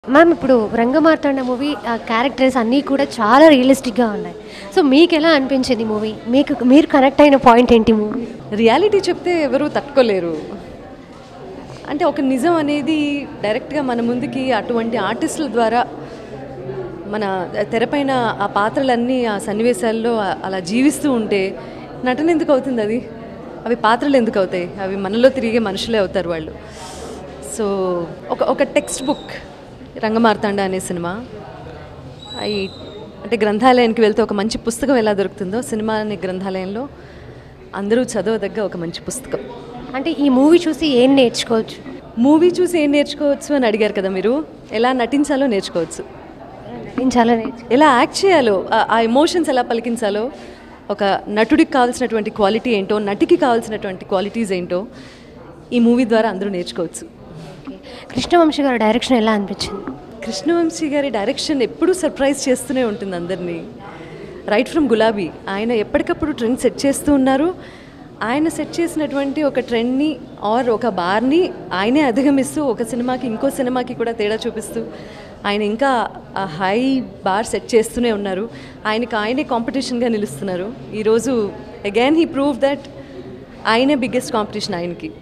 ma'am ఇప్పుడు Rangamarthanda movie characters అన్నీ కూడా చాలా రియలిస్టిక్గా ఉన్నాయి సో మీకు ఎలా అనిపించింది మూవీ మీకు మీరు కనెక్ట్ అయిన పాయింట్ ఏంటి మూవీ రియాలిటీ చెప్తే ఎవరు తట్టుకోలేరు అంటే ఒక నిజం అనేది డైరెక్ట్గా మన ముందుకి అటువంటి ఆర్టిస్టుల ద్వారా మన తెరపైన ఆ పాత్రలన్నీ ఆ సన్నివేశాల్లో ఆ- అలా జీవిస్తూ ఉంటే నటన ఎందుకు అవుతుంది అది అవి పాత్రలు ఎందుకు అవుతాయి అవి మనలో తిరిగే మనుషులే అవుతారు వాళ్ళు సో ఒక ఒక టెక్స్ట్ బుక్ రంగమార్తాండ అనే సినిమా అవి అంటే గ్రంథాలయానికి వెళ్తే ఒక మంచి పుస్తకం ఎలా దొరుకుతుందో సినిమా అనే గ్రంథాలయంలో అందరూ చదవదగ్గ ఒక మంచి పుస్తకం అంటే ఈ మూవీ చూసి ఏం నేర్చుకోవచ్చు మూవీ చూసి ఏం నేర్చుకోవచ్చు అని అడిగారు కదా మీరు ఎలా నటించాలో నేర్చుకోవచ్చు నేను చాలా నేర్చుకో ఎలా యాక్ట్ చేయాలో ఆ- ఆ ఎమోషన్స్ ఎలా పలికించాలో ఒక నటుడికి కావాల్సినటువంటి క్వాలిటీ ఏంటో నటికి కావాల్సినటువంటి క్వాలిటీస్ ఏంటో ఈ మూవీ ద్వారా అందరూ నేర్చుకోవచ్చు కృష్ణవంశీ గారి డైరెక్షన్ ఎలా అనిపించింది కృష్ణవంశీ గారి డైరెక్షన్ ఎప్పుడూ సర్ప్రైజ్ చేస్తూనే ఉంటుంది అందరినీ రైట్ ఫ్రమ్ గులాబీ ఆయన ఎప్పటికప్పుడు ట్రెండ్ సెట్ చేస్తూ ఉన్నారు ఆయన సెట్ చేసినటువంటి ఒక ట్రెండ్ని ఆర్ ఒక బార్ని ఆయనే అధిగమిస్తూ ఒక సినిమాకి ఇంకో సినిమాకి కూడా తేడా చూపిస్తూ ఆయన ఇంకా ఆ హై బార్ సెట్ చేస్తూనే ఉన్నారు ఆయనకి ఆయనే కాంపిటీషన్గా నిలుస్తున్నారు ఈరోజు అగైన్ హీ ప్రూవ్ దట్ ఆయనే బిగ్గెస్ట్ కాంపిటీషన్ ఆయనకి